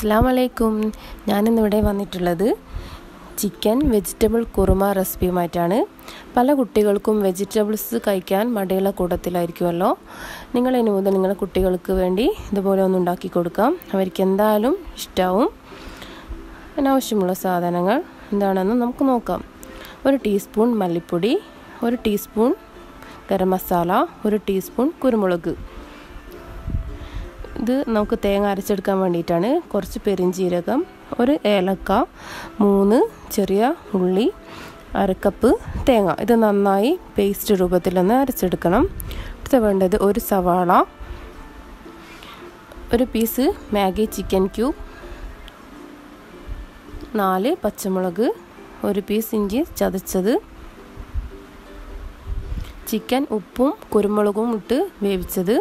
അസ്സാം വലൈക്കും ഞാനിന്നിവിടെ വന്നിട്ടുള്ളത് ചിക്കൻ വെജിറ്റബിൾ കുറുമ റെസിപ്പിയുമായിട്ടാണ് പല കുട്ടികൾക്കും വെജിറ്റബിൾസ് കഴിക്കാൻ മടിയുള്ള കൂട്ടത്തിലായിരിക്കുമല്ലോ നിങ്ങൾ ഇനി മുതൽ നിങ്ങളുടെ കുട്ടികൾക്ക് വേണ്ടി ഇതുപോലെ ഒന്ന് ഉണ്ടാക്കി കൊടുക്കാം അവർക്ക് എന്തായാലും ഇഷ്ടാവും അതിനാവശ്യമുള്ള സാധനങ്ങൾ എന്താണെന്ന് നമുക്ക് നോക്കാം ഒരു ടീസ്പൂൺ മല്ലിപ്പൊടി ഒരു ടീസ്പൂൺ ഗരം മസാല ഒരു ടീസ്പൂൺ കുരുമുളക് ഇത് നമുക്ക് തേങ്ങ അരച്ചെടുക്കാൻ വേണ്ടിയിട്ടാണ് കുറച്ച് പെരിഞ്ചീരകം ഒരു ഏലക്ക മൂന്ന് ചെറിയ ഉള്ളി അരക്കപ്പ് തേങ്ങ ഇത് നന്നായി പേസ്റ്റ് രൂപത്തിലൊന്ന് അരച്ചെടുക്കണം അടുത്ത വേണ്ടത് ഒരു സവാള ഒരു പീസ് മാഗി ചിക്കൻ ക്യൂബ് നാല് പച്ചമുളക് ഒരു പീസ് ഇഞ്ചി ചതച്ചത് ചിക്കൻ ഉപ്പും കുരുമുളകും ഇട്ട് വേവിച്ചത്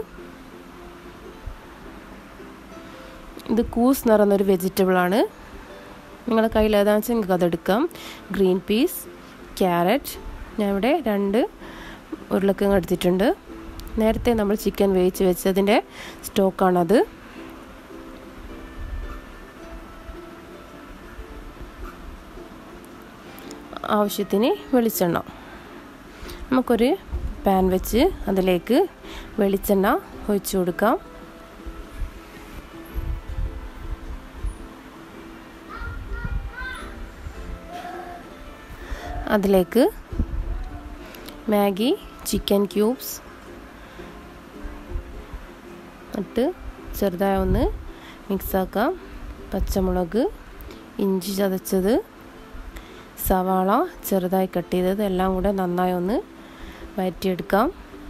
ഇത് കൂസ് എന്ന് പറയുന്നൊരു വെജിറ്റബിളാണ് നിങ്ങളുടെ കയ്യിൽ ഏതാണെന്ന് വെച്ചാൽ നിങ്ങൾക്ക് അതെടുക്കാം ഗ്രീൻ പീസ് ക്യാരറ്റ് ഞാൻ ഇവിടെ രണ്ട് ഉരുളക്കിഴങ്ങ് എടുത്തിട്ടുണ്ട് നേരത്തെ നമ്മൾ ചിക്കൻ വേവിച്ച് വെച്ചതിൻ്റെ സ്റ്റോക്കാണത് ആവശ്യത്തിന് വെളിച്ചെണ്ണ നമുക്കൊരു പാൻ വെച്ച് അതിലേക്ക് വെളിച്ചെണ്ണ ഒഴിച്ചു കൊടുക്കാം അതിലേക്ക് മാഗി ചിക്കൻ ക്യൂബ്സ് ഇട്ട് ചെറുതായി ഒന്ന് മിക്സാക്കാം പച്ചമുളക് ഇഞ്ചി ചതച്ചത് സവാള ചെറുതായി കട്ട് ചെയ്തത് എല്ലാം കൂടെ നന്നായി ഒന്ന് വഴറ്റിയെടുക്കാം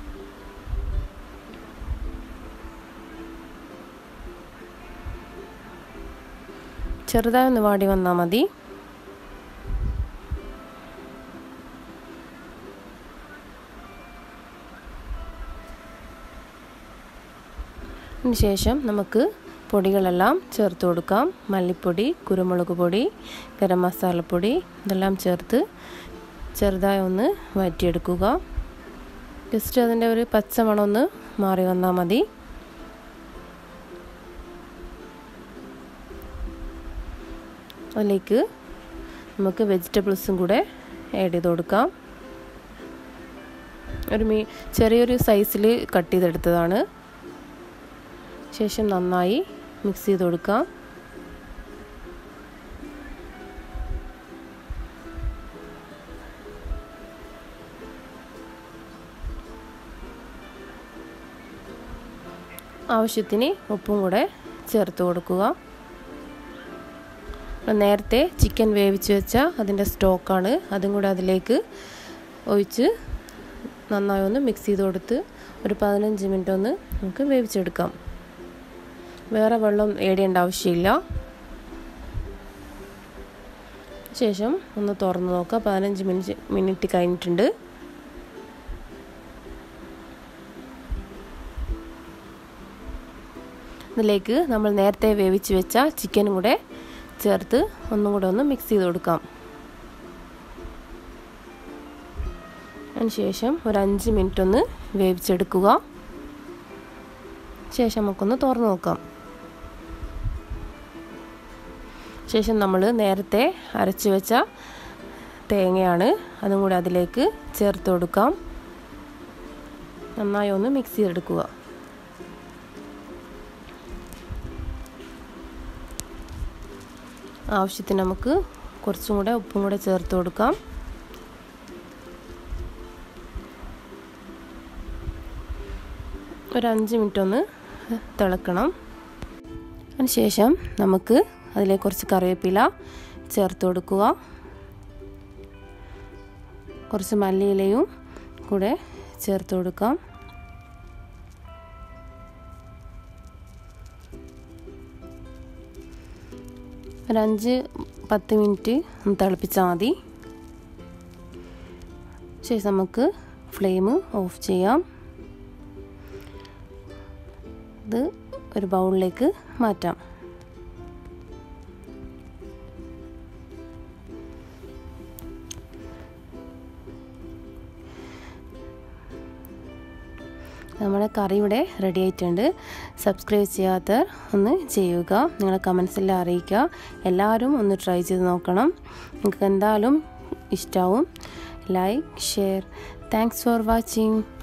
ചെറുതായി ഒന്ന് വാടി വന്നാൽ മതി ശേഷം നമുക്ക് പൊടികളെല്ലാം ചേർത്ത് കൊടുക്കാം മല്ലിപ്പൊടി കുരുമുളക് പൊടി ഗരം മസാലപ്പൊടി ഇതെല്ലാം ചേർത്ത് ചെറുതായി ഒന്ന് വഴറ്റിയെടുക്കുക ജസ്റ്റ് അതിൻ്റെ ഒരു പച്ചമണം ഒന്ന് മാറി വന്നാൽ മതി അതിലേക്ക് നമുക്ക് വെജിറ്റബിൾസും കൂടെ ആഡ് ചെയ്ത് കൊടുക്കാം ഒരു മീ ചെറിയൊരു സൈസിൽ കട്ട് ചെയ്തെടുത്തതാണ് ശേഷം നന്നായി മിക്സ് ചെയ്ത് കൊടുക്കാം ആവശ്യത്തിന് ഉപ്പും കൂടെ ചേർത്ത് കൊടുക്കുക നേരത്തെ ചിക്കൻ വേവിച്ച് വെച്ച അതിൻ്റെ സ്റ്റോക്കാണ് അതും കൂടെ അതിലേക്ക് ഒഴിച്ച് നന്നായി ഒന്ന് മിക്സ് ചെയ്ത് കൊടുത്ത് ഒരു പതിനഞ്ച് മിനിറ്റ് ഒന്ന് നമുക്ക് വേവിച്ചെടുക്കാം വേറെ വെള്ളം ഏടേണ്ട ആവശ്യമില്ല ശേഷം ഒന്ന് തുറന്ന് നോക്കാം പതിനഞ്ച് മിനിറ്റ് മിനിറ്റ് കഴിഞ്ഞിട്ടുണ്ട് ഇതിലേക്ക് നമ്മൾ നേരത്തെ വേവിച്ച് വെച്ച ചിക്കനും കൂടെ ചേർത്ത് ഒന്നും കൂടെ ഒന്ന് മിക്സ് ചെയ്ത് കൊടുക്കാം അതിനുശേഷം ഒരു അഞ്ച് മിനിറ്റ് ഒന്ന് വേവിച്ചെടുക്കുക ശേഷം നമുക്കൊന്ന് തുറന്ന് നോക്കാം ശേഷം നമ്മൾ നേരത്തെ അരച്ചു വെച്ച തേങ്ങയാണ് അതും കൂടി അതിലേക്ക് ചേർത്ത് കൊടുക്കാം നന്നായി ഒന്ന് മിക്സ് ചെയ്തെടുക്കുക ആവശ്യത്തിന് നമുക്ക് കുറച്ചും കൂടെ ഉപ്പും കൂടെ ചേർത്ത് കൊടുക്കാം ഒരു അഞ്ച് മിനിറ്റ് ഒന്ന് തിളക്കണം അതിനുശേഷം നമുക്ക് അതിലേക്ക് കുറച്ച് കറിവേപ്പില ചേർത്ത് കൊടുക്കുക കുറച്ച് മല്ലിയിലയും കൂടെ ചേർത്ത് കൊടുക്കാം ഒരഞ്ച് പത്ത് മിനിറ്റ് ഒന്ന് തിളപ്പിച്ചാൽ മതി ശേഷം നമുക്ക് ഫ്ലെയിം ഓഫ് ചെയ്യാം ഇത് ഒരു ബൗളിലേക്ക് മാറ്റാം നമ്മുടെ കറി ഇവിടെ റെഡി ആയിട്ടുണ്ട് സബ്സ്ക്രൈബ് ചെയ്യാത്തവർ ഒന്ന് ചെയ്യുക നിങ്ങളെ കമൻസിൽ അറിയിക്കുക എല്ലാവരും ഒന്ന് ട്രൈ ചെയ്ത് നോക്കണം നിങ്ങൾക്ക് എന്തായാലും ഇഷ്ടമാവും like share thanks for watching